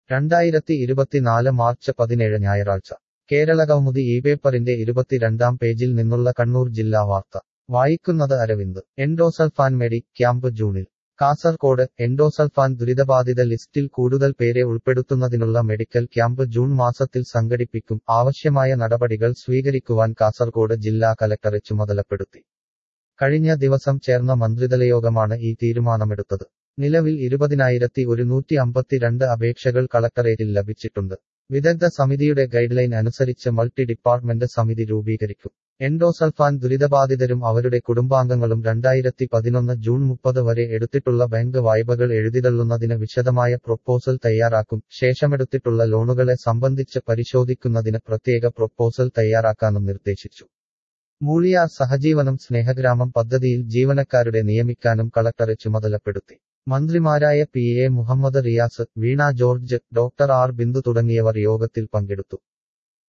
രണ്ടായിരത്തി ഇരുപത്തിനാല് മാർച്ച് പതിനേഴ് ഞായറാഴ്ച കേരളകൗമുദി ഈ പേപ്പറിന്റെ ഇരുപത്തിരണ്ടാം പേജിൽ നിന്നുള്ള കണ്ണൂർ ജില്ലാ വാർത്ത വായിക്കുന്നത് അരവിന്ദ് എൻഡോസൾഫാൻ മെഡി ക്യാമ്പ് ജൂണിൽ കാസർകോട് എൻഡോസൾഫാൻ ദുരിതബാധിത ലിസ്റ്റിൽ കൂടുതൽ പേരെ ഉൾപ്പെടുത്തുന്നതിനുള്ള മെഡിക്കൽ ക്യാമ്പ് ജൂൺ മാസത്തിൽ സംഘടിപ്പിക്കും ആവശ്യമായ നടപടികൾ സ്വീകരിക്കുവാൻ കാസർകോട് ജില്ലാ കലക്ടറെ ചുമതലപ്പെടുത്തി കഴിഞ്ഞ ദിവസം ചേർന്ന മന്ത്രിതലയോഗമാണ് ഈ തീരുമാനമെടുത്തത് നിലവിൽ ഇരുപതിനായിരത്തി ഒരുന്നൂറ്റി അമ്പത്തിരണ്ട് അപേക്ഷകൾ കളക്ടറേറ്റിൽ ലഭിച്ചിട്ടുണ്ട് വിദഗ്ധ സമിതിയുടെ ഗൈഡ്ലൈൻ അനുസരിച്ച് മൾട്ടി ഡിപ്പാർട്ട്മെന്റ് സമിതി രൂപീകരിക്കും എൻഡോസൾഫാൻ ദുരിതബാധിതരും അവരുടെ കുടുംബാംഗങ്ങളും രണ്ടായിരത്തി പതിനൊന്ന് ജൂൺ മുപ്പത് വരെ എടുത്തിട്ടുള്ള ബാങ്ക് വായ്പകൾ എഴുതിതള്ളുന്നതിന് വിശദമായ പ്രൊപ്പോസൽ തയ്യാറാക്കും ശേഷമെടുത്തിട്ടുള്ള ലോണുകളെ സംബന്ധിച്ച് പരിശോധിക്കുന്നതിന് പ്രത്യേക പ്രൊപ്പോസൽ തയ്യാറാക്കാനും നിർദ്ദേശിച്ചു മൂഴിയാർ സഹജീവനം സ്നേഹഗ്രാമം പദ്ധതിയിൽ ജീവനക്കാരുടെ നിയമിക്കാനും കളക്ടറെ ചുമതലപ്പെടുത്തി മന്ത്രിമാരായ P A Muhammad Riyas Veena George doctor R Bindu തുടങ്ങിയവർ യോഗത്തിൽ പങ്കെടുത്തു